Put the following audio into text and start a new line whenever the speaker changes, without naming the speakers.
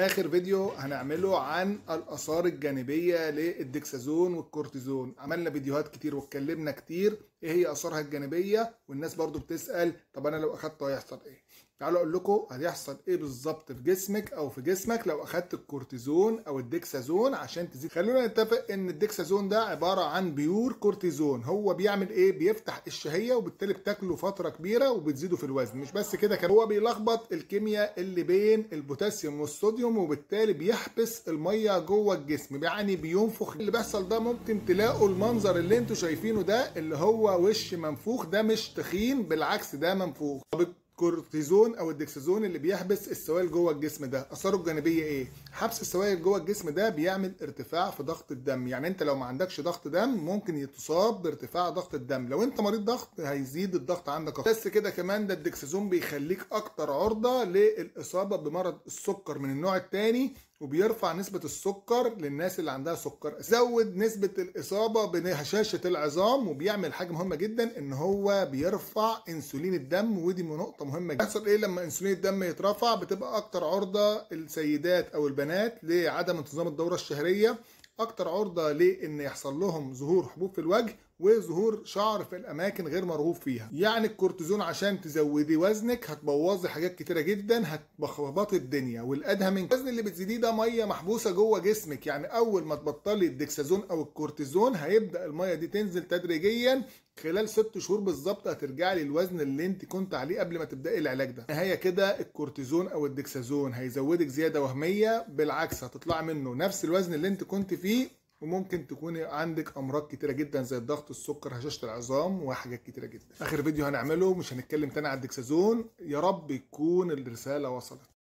اخر فيديو هنعمله عن الاثار الجانبيه للدكسازون والكورتيزون عملنا فيديوهات كتير واتكلمنا كتير ايه هي اثارها الجانبيه والناس برضو بتسال طب انا لو اخدته هيحصل ايه تعالوا اقول لكم هيحصل ايه بالظبط في جسمك او في جسمك لو اخدت الكورتيزون او الدكسازون عشان تزيد خلونا نتفق ان الدكسازون ده عباره عن بيور كورتيزون هو بيعمل ايه بيفتح الشهيه وبالتالي بتاكله فتره كبيره وبتزيده في الوزن مش بس كده كمان هو بيلخبط الكيمياء اللي بين البوتاسيوم والصوديوم وبالتالي بيحبس الميه جوه الجسم يعني بينفخ اللي بيحصل ده ممكن تلاقوا المنظر اللي انتوا شايفينه ده اللي هو وش منفوخ ده مش تخين بالعكس ده منفوخ الكورتيزون او الدكسازون اللي بيحبس السوائل جوه الجسم ده اثاره الجانبيه ايه حبس السوائل جوه الجسم ده بيعمل ارتفاع في ضغط الدم يعني انت لو ما عندكش ضغط دم ممكن تصاب بارتفاع ضغط الدم لو انت مريض ضغط هيزيد الضغط عندك أكتر. بس كده كمان ده الدكسازون بيخليك اكتر عرضه للاصابه بمرض السكر من النوع الثاني وبيرفع نسبة السكر للناس اللي عندها سكر زود نسبة الإصابة بهشاشة العظام وبيعمل حاجة مهمة جدا إن هو بيرفع أنسولين الدم ودي نقطة مهمة جدا بيحصل إيه لما أنسولين الدم يترفع بتبقى أكتر عرضة السيدات أو البنات لعدم انتظام الدورة الشهرية اكتر عرضه لان يحصل لهم ظهور حبوب في الوجه وظهور شعر في الاماكن غير مرغوب فيها يعني الكورتيزون عشان تزودي وزنك هتبوظي حاجات كتيره جدا هتبخبطي الدنيا والادهى من الوزن اللي بتزيديه ده ميه محبوسه جوه جسمك يعني اول ما تبطلي الدكسازون او الكورتيزون هيبدا الميه دي تنزل تدريجيا خلال ست شهور بالظبط هترجعي للوزن اللي انت كنت عليه قبل ما تبداي العلاج ده نهايه كده الكورتيزون او الدكسازون هيزودك زياده وهميه بالعكس هتطلعي منه نفس الوزن اللي انت كنت فيه وممكن تكوني عندك امراض كتيره جدا زي الضغط السكر هشاشه العظام وحاجات كتيره جدا اخر فيديو هنعمله مش هنتكلم تاني على الدكسازون يا رب يكون الرساله وصلت